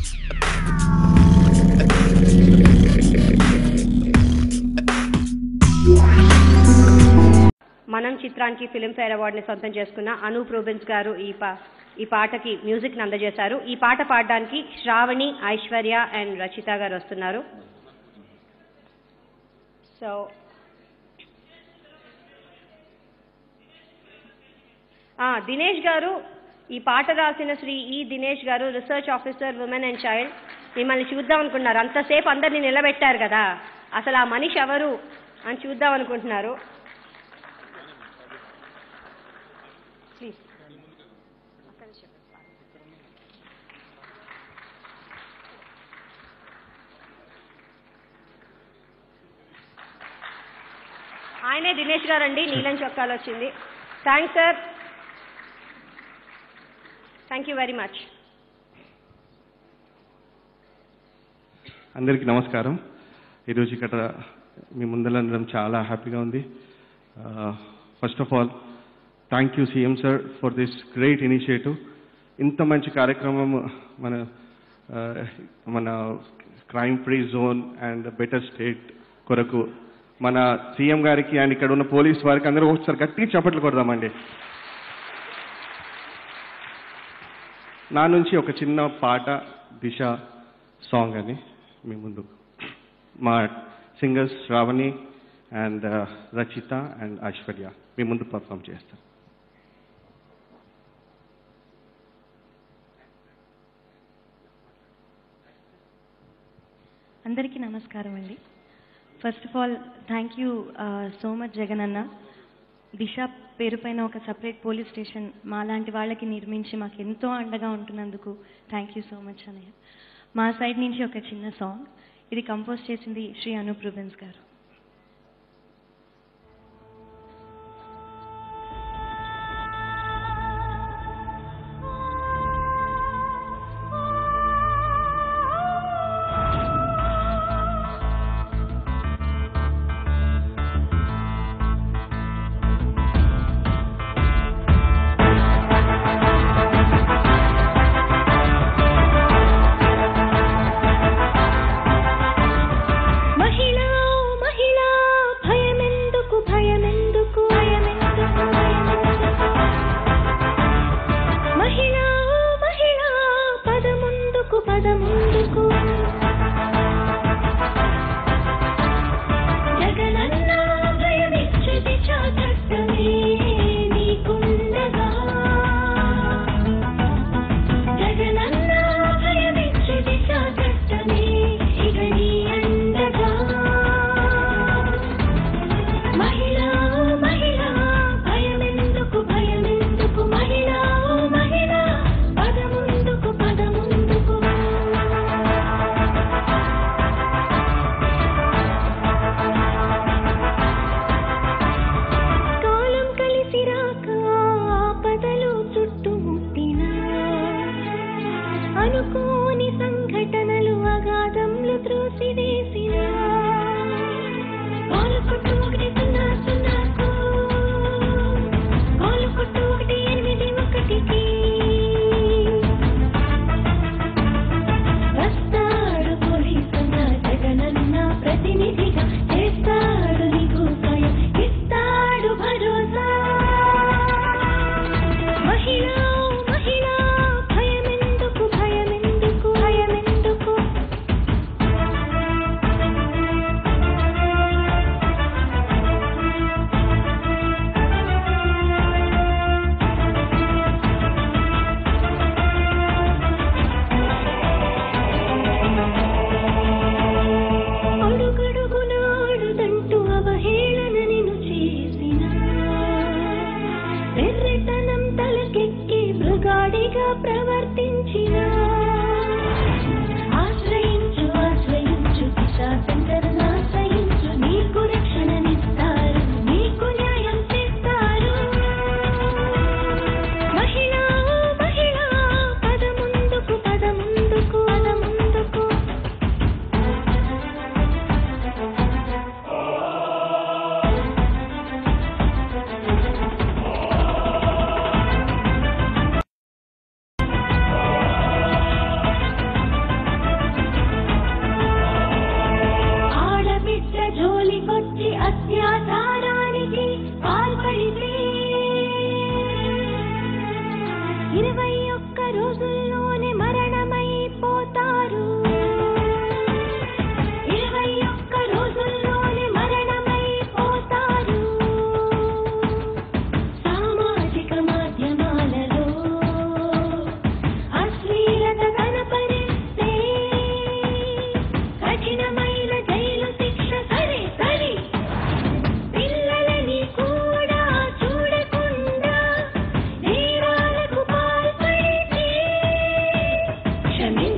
మనం చిత్రానికి ఫిల్మ్ఫేర్ అవార్డుని సొంతం చేసుకున్న అనూప్ రూబెన్స్ గారు ఈ పా ఈ పాటకి మ్యూజిక్ అందజేశారు ఈ పాట పాడడానికి శ్రావణి ఐశ్వర్య అండ్ రచిత గారు వస్తున్నారు సో ఆ, దినేష్ గారు ఈ పాట రాసిన శ్రీ ఈ Dinesh garu research officer women and child మిమ్మల్ని చూద్దాం అనుకుంటున్నారు అంతసేపు అందరిని నిలబెట్టారు కదా అసలు ఆ మనిషి ఎవరు అని చూద్దాం అనుకుంటున్నారు ప్లీజ్ ఆయనే దినేష్ గారు అండి నీలం చొక్కాలు వచ్చింది thanks sir thank you very much అందరికీ నమస్కారం ఈరోజు ఇక్కడ మీ ముందర ఉండడం చాలా హ్యాపీగా ఉంది first of all thank you CM sir for this great initiative ఇంత మంచి కార్యక్రమం మన ఆ, మన crime free zone and better state కొరకు మన సీఎం గారికి అండ్ ఇక్కడ ఉన్న పోలీస్ వారికి అందరూ ఒకసారి గట్టిగా చప్పట్లు కొడదామండి నా నుంచి ఒక చిన్న పాట దిశ సాంగ్ అని మీ ముందు మా singers Sravani and Rachita and Aishwarya మీ ముందు పర్ఫామ్ చేస్తాను అందరికీ నమస్కారం అండి first of all thank you so much Jagan అన్న దిశ పేరు పైన ఒక సపరేట్ పోలీస్ స్టేషన్ మా లాంటి వాళ్ళకి నిర్మించి మాకు ఎంతో అండగా ఉంటున్నందుకు థ్యాంక్ యూ సో మచ్ అన్నయ్య మా సైడ్ నుంచి ఒక చిన్న సాంగ్ ఇది కంపోజ్ చేసింది శ్రీ అనూప్ రూబెన్స్ గారు మహిళా మహిళా భయమెందుకు భయమెందుకు భయమెందుకు మహిళా మహిళా పదముందుకు పదముందుకు జగనన్న భయమిచ్చది చాచట్టమే నీకుండగా జగనన్న భయమిచ్చది చాచట్టమే ఇక నీ అండగా మహిళా మహిళా భయమెందుకు భయమెందుకు మహిళా మహిళా పదముందుకు పదముందుకు కాలం కలిసి రాక ఆపదలు చుట్టుముట్టినా అనుకోని సంఘటనలు అగాధంలో త్రోసివేసిన కాలు కొట్టు ఒకటి సున్నా సున్నాకు కాలు కొట్టు ఒకటి ఎనిమిది ఒకటికి వస్తాడు పోలీసున్న జగనన్న ప్రతినిధిగా చేస్తాడు నీకు సాయం ఇస్తాడు భరోసా మహిళా మహిళా భయమెందుకు భయమెందుకు భయమెందుకు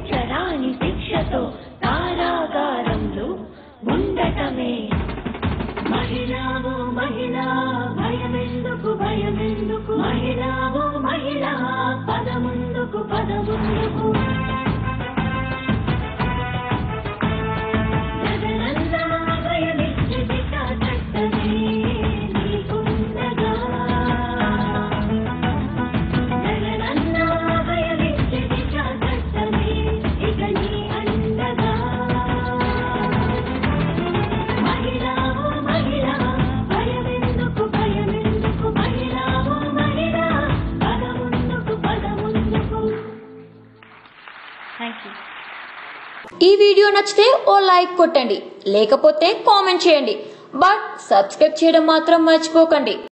ఊహించరాని శిక్షతో కారాగారంలో ఉండటమే మహిళావో మహిళా భయమెందుకు భయమెందుకు మహిళావో మహిళా పదముందుకు పదముందుకు జగనన్నా భయమిచ్చి దిశ చట్టమే నీకుండగా జగనన్నా భయమిచ్చి దిశ చట్టమే ఇక నీ అండగా మహిళావో మహిళా భయమెందుకు భయమెందుకు మహిళావో మహిళా పదముందుకు పదముందుకు థ్యాంక్ యూ ఈ వీడియో నచ్చితే ఓ లైక్ కొట్టండి లేకపోతే కామెంట్ చేయండి బట్ సబ్స్క్రైబ్ చేయడం మాత్రం మర్చిపోకండి